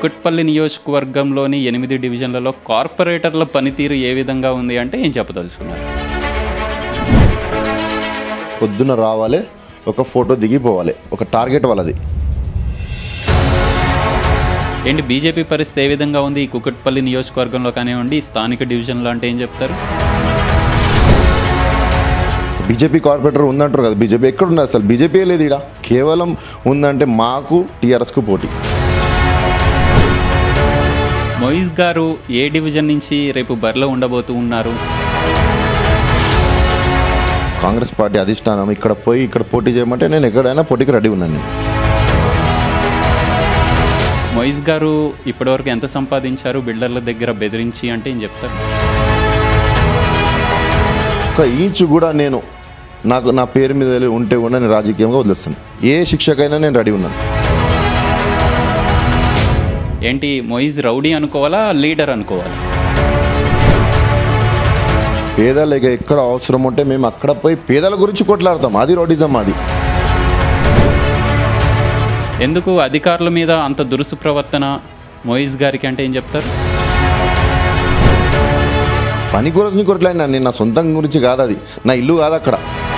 కుకట్పల్లి నియోజకవర్గంలోని ఎనిమిది డివిజన్లలో కార్పొరేటర్ల పనితీరు ఏ విధంగా ఉంది అంటే ఏం చెప్పదలుచుకున్నారు పొద్దున రావాలి ఒక ఫోటో దిగిపోవాలి ఒక టార్గెట్ వాళ్ళది ఏంటి బీజేపీ పరిస్థితి ఏ విధంగా ఉంది ఈ కుకట్పల్లి నియోజకవర్గంలో కానివ్వండి ఈ స్థానిక డివిజన్లో అంటే ఏం చెప్తారు బీజేపీ కార్పొరేటర్ ఉందంటారు కదా బీజేపీ ఎక్కడుంది అసలు బీజేపీ లేదు ఇక్కడ కేవలం ఉందంటే మాకు టీఆర్ఎస్కు పోటీ మొయిజ్ గారు ఏ డివిజన్ నుంచి రేపు బరిలో ఉండబోతూ ఉన్నారు కాంగ్రెస్ పార్టీ అధిష్టానం ఇక్కడ పోయి ఇక్కడ పోటీ చేయమంటే నేను ఎక్కడైనా పోటీకి రెడీ ఉన్నాను నేను. మొయిజ్ గారు ఇప్పటివరకు ఎంత సంపాదించారు బిల్డర్ల దగ్గర బెదిరించి అంటే ఏం చెప్తారు ఒక ఇంచు కూడా నేను నాకు నా పేరు మీద ఉంటే కూడా నేను రాజకీయంగా వదిలేస్తాను ఏ శిక్షకైనా నేను రెడీ ఉన్నాను ఏంటి మొయిజ్ రౌడీ అనుకోవాలా లీడర్ అనుకోవాలా పేదలకి ఎక్కడ అవసరం ఉంటే మేము అక్కడ పోయి పేదల గురించి కొట్లాడతాం అది రోడిజం అది ఎందుకు అధికారుల మీద అంత దురుసు ప్రవర్తన మొయిజ్ గారికి అంటే ఏం చెప్తారు పని గురించి కొట్లాడినా నేను నా సొంతం గురించి కాదు అది నా ఇల్లు కాదు అక్కడ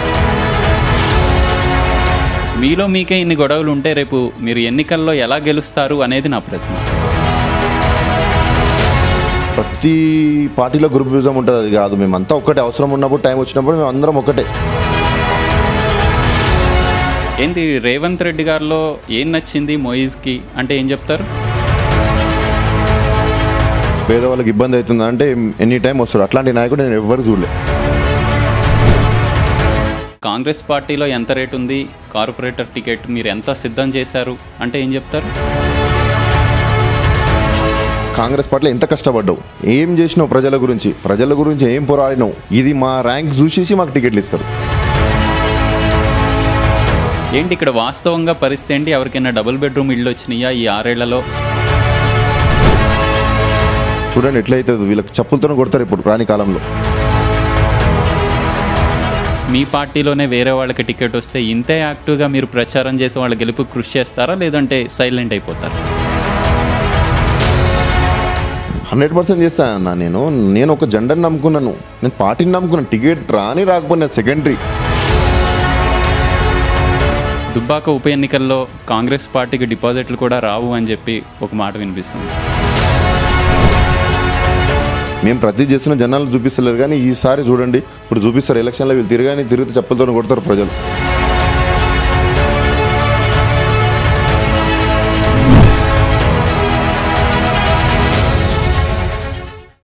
మీలో మీకే ఇన్ని గొడవలు ఉంటే రేపు మీరు ఎన్నికల్లో ఎలా గెలుస్తారు అనేది నా ప్రశ్న ప్రతి పార్టీలో గ్రూపిజం ఉంటుంది అది కాదు మేమంతా ఒక్కటే అవసరం ఉన్నప్పుడు టైం వచ్చినప్పుడు మేము అందరం ఒకటే ఏంటి రేవంత్ రెడ్డి గారిలో ఏం నచ్చింది మొయిజ్కి అంటే ఏం చెప్తారు పేదవాళ్ళకి ఇబ్బంది అవుతుంది అంటే ఎనీ టైం వస్తాడు అట్లాంటి నాయకుడు నేను ఎవ్వరు చూడలే కాంగ్రెస్ పార్టీలో ఎంత రేట్ ఉంది కార్పొరేటర్ టికెట్ మీరు ఎంత సిద్ధం చేశారు అంటే ఏం చెప్తారు కాంగ్రెస్ పార్టీలో ఎంత కష్టపడ్డావు ఏం చేసినావు ప్రజల గురించి ప్రజల గురించి ఏం పోరాడినావు ఇది మా ర్యాంక్ చూసేసి మాకు టికెట్లు ఇస్తారు ఏంటి ఇక్కడ వాస్తవంగా పరిస్థితి ఏంటి ఎవరికైనా డబుల్ బెడ్రూమ్ ఇల్లు వచ్చినాయా ఈ ఆరేళ్లలో చూడండి ఎట్లయితుంది వీళ్ళకి చెప్పులతో కొడతారు ఇప్పుడు రాని కాలంలో మీ పార్టీలోనే వేరే వాళ్ళకి టికెట్ వస్తే ఇంతే యాక్టివ్గా మీరు ప్రచారం చేసి వాళ్ళ గెలుపు కృషి చేస్తారా లేదంటే సైలెంట్ అయిపోతారా హండ్రెడ్ పర్సెంట్ చేస్తానన్నా నేను నేను ఒక జెండర్ని నమ్ముకున్నాను నేను పార్టీని నమ్ముకున్నాను టికెట్ రాని రాకపోయినా సెకండరీ దుబ్బాక ఉప ఎన్నికల్లో కాంగ్రెస్ పార్టీకి డిపాజిట్లు కూడా రావు అని చెప్పి ఒక మాట వినిపిస్తుంది మేము ప్రతి చేస్తున్న జనాలు చూపిస్తలేరు కానీ ఈసారి చూడండి ఇప్పుడు చూపిస్తారు ఎలక్షన్లో వీళ్ళు తిరగాని తిరిగితే చెప్పులతో కొడతారు ప్రజలు